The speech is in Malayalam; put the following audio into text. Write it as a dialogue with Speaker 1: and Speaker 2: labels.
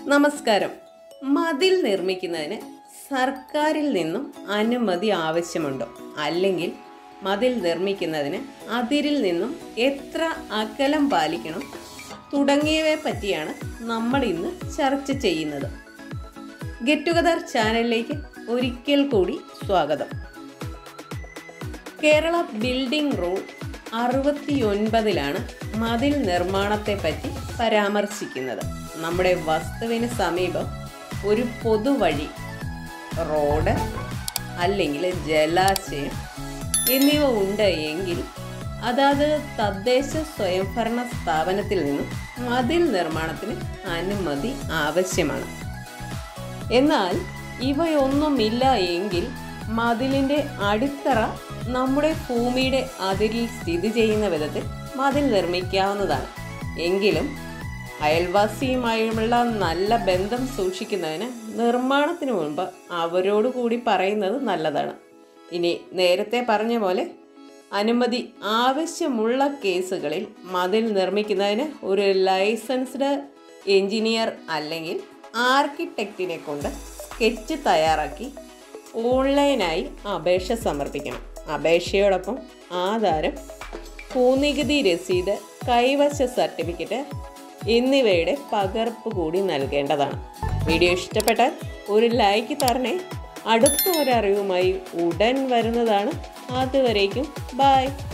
Speaker 1: നമസ്കാരം മതിൽ നിർമ്മിക്കുന്നതിന് സർക്കാരിൽ നിന്നും അനുമതി ആവശ്യമുണ്ടോ അല്ലെങ്കിൽ മതിൽ നിർമ്മിക്കുന്നതിന് അതിരിൽ നിന്നും എത്ര അകലം പാലിക്കണം തുടങ്ങിയവയെ പറ്റിയാണ് നമ്മൾ ഇന്ന് ചർച്ച ചെയ്യുന്നത് ഗെറ്റ് ടുഗദർ ചാനലിലേക്ക് ഒരിക്കൽ കൂടി സ്വാഗതം കേരള ബിൽഡിംഗ് റൂൾ അറുപത്തിയൊൻപതിലാണ് മതിൽ നിർമ്മാണത്തെ പറ്റി പരാമർശിക്കുന്നത് നമ്മുടെ വസ്തുവിന് സമീപം ഒരു പൊതുവഴി റോഡ് അല്ലെങ്കിൽ ജലാശയം എന്നിവ ഉണ്ട് എങ്കിൽ അതാത് തദ്ദേശ സ്വയംഭരണ സ്ഥാപനത്തിൽ നിന്നും മതിൽ നിർമ്മാണത്തിന് അനുമതി ആവശ്യമാണ് എന്നാൽ ഇവയൊന്നുമില്ല എങ്കിൽ മതിലിൻ്റെ അടിത്തറ നമ്മുടെ ഭൂമിയുടെ അതിരിൽ സ്ഥിതി ചെയ്യുന്ന വിധത്തിൽ മതിൽ നിർമ്മിക്കാവുന്നതാണ് എങ്കിലും അയൽവാസിയുമായുള്ള നല്ല ബന്ധം സൂക്ഷിക്കുന്നതിന് നിർമ്മാണത്തിന് മുൻപ് അവരോട് കൂടി പറയുന്നത് നല്ലതാണ് ഇനി നേരത്തെ പറഞ്ഞ പോലെ അനുമതി ആവശ്യമുള്ള കേസുകളിൽ മതിൽ നിർമ്മിക്കുന്നതിന് ഒരു ലൈസൻസ്ഡ് എഞ്ചിനീയർ അല്ലെങ്കിൽ ആർക്കിടെക്റ്റിനെ കൊണ്ട് സ്കെച്ച് തയ്യാറാക്കി ഓൺലൈനായി അപേക്ഷ സമർപ്പിക്കണം അപേക്ഷയോടൊപ്പം ആധാരം ഭൂനികുതി രസീത് കൈവശ സർട്ടിഫിക്കറ്റ് എന്നിവയുടെ പകർപ്പ് കൂടി നൽകേണ്ടതാണ് വീഡിയോ ഇഷ്ടപ്പെട്ടാൽ ഒരു ലൈക്ക് തരണേ അടുത്ത ഒരറിവുമായി ഉടൻ വരുന്നതാണ് അതുവരേക്കും ബായ്